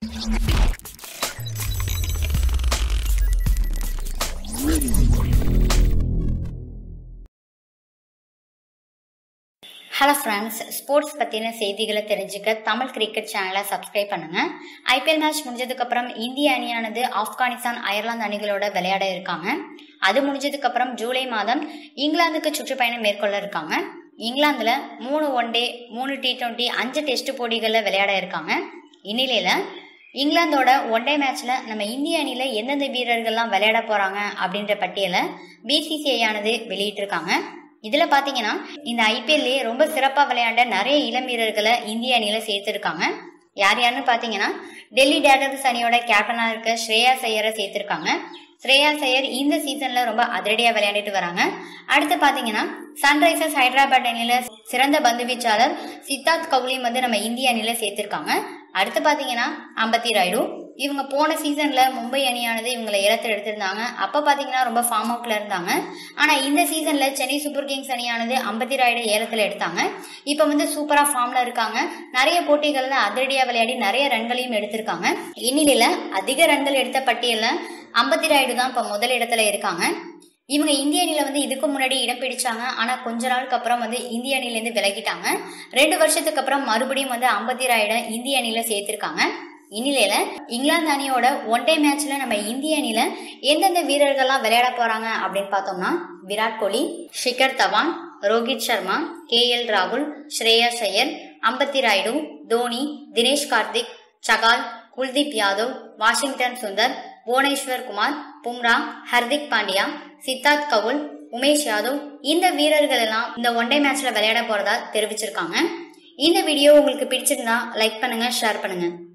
hello friends sports பற்றின செய்திகளை தெரிஞ்சுக்க தமிழ் கிரிக்கெட் சேனலை சப்ஸ்கிரைப் பண்ணுங்க ஐபிஎல் மேட்ச் முடிஞ்சதுக்கப்புறம் இந்திய அணியானது ஆப்கானிஸ்தான் அயர்லாந்து அணிகளோட விளையாட இருக்காங்க அது முடிஞ்சதுக்கப்புறம் ஜூலை மாதம் இங்கிலாந்துக்கு சுற்றுப்பயணம் மேற்கொள்ள இருக்காங்க இங்கிலாந்துல மூணு ஒன் டே மூணு டி டுவெண்ட்டி அஞ்சு டெஸ்ட் போட்டிகளில் விளையாட இருக்காங்க இந்நிலையில இங்கிலாந்தோட ஒன் டே மேட்ச்ல நம்ம இந்திய அணியில எந்தெந்த வீரர்கள்லாம் விளையாட போறாங்க அப்படின்ற பட்டியலை பிசிசிஐ ஆனது வெளியிட்டிருக்காங்க இதுல பாத்தீங்கன்னா இந்த ஐபிஎல்லே ரொம்ப சிறப்பா விளையாண்ட நிறைய இளம் வீரர்களை இந்திய அணியில சேர்த்திருக்காங்க யார் யாருன்னு பாத்தீங்கன்னா டெல்லி டேட்டர்ஸ் அணியோட கேப்டனா இருக்க ஸ்ரேயா சையரை சேர்த்திருக்காங்க ஸ்ரேயா சையர் இந்த சீசன்ல ரொம்ப அதிரடியா விளையாடிட்டு வராங்க அடுத்து பாத்தீங்கன்னா சன்ரைசர்ஸ் ஹைதராபாத் அணியில சிறந்த பந்து வீச்சாளர் சித்தார்த் கவுலியும் வந்து நம்ம இந்திய அணியில சேர்த்திருக்காங்க அடுத்து பாத்தீங்கன்னா அம்பத்தி ராய்டு இவங்க போன சீசன்ல மும்பை அணியானது இவங்களை ஏலத்தில் எடுத்திருந்தாங்க அப்ப பாத்தீங்கன்னா ரொம்ப ஃபார்ம் அவுட்ல இருந்தாங்க ஆனா இந்த சீசன்ல சென்னை சூப்பர் கிங்ஸ் அணியானது அம்பத்தி ராய்டு ஏலத்தில் எடுத்தாங்க இப்ப வந்து சூப்பரா ஃபார்ம்ல இருக்காங்க நிறைய போட்டிகள்ல அதிரடியா விளையாடி நிறைய ரன்களையும் எடுத்திருக்காங்க இந்நிலையில அதிக ரன்கள் எடுத்த பட்டியல்ல அம்பத்தி ராய்டு தான் இப்ப முதல் இடத்துல இருக்காங்க இவங்க இந்திய அணியில வந்து இதுக்கு முன்னாடி இடம் பிடிச்சாங்க ஆனா கொஞ்ச நாளுக்கு அப்புறம் வந்து இந்திய அணில இருந்து விலகிட்டாங்க ரெண்டு வருஷத்துக்கு அப்புறம் மறுபடியும் வந்து அம்பத்தி ராயிட இந்திய அணியில சேர்த்திருக்காங்க இந்நிலையில இங்கிலாந்து அணியோட ஒன் டே மேட்ச்ல நம்ம இந்திய அணியில எந்தெந்த வீரர்கள்லாம் விளையாட போறாங்க அப்படின்னு பார்த்தோம்னா விராட் கோலி ஷிகர் தவான் ரோஹித் சர்மா கே எல் ராகுல் ஸ்ரேயா சையர் அம்பத்தி ராய்டு தோனி தினேஷ் கார்த்திக் சகால் குல்தீப் யாதவ் வாஷிங்டன் சுந்தர் புவனேஸ்வர் குமார் பும்ரா ஹர்திக் பாண்டியா சித்தார்த் கவுல் உமேஷ் யாதவ் இந்த வீரர்கள் எல்லாம் இந்த ஒன் டே மேட்ச்ல விளையாட போறதா தெரிவிச்சிருக்காங்க இந்த வீடியோ உங்களுக்கு பிடிச்சிருந்தா லைக் பண்ணுங்க ஷேர் பண்ணுங்க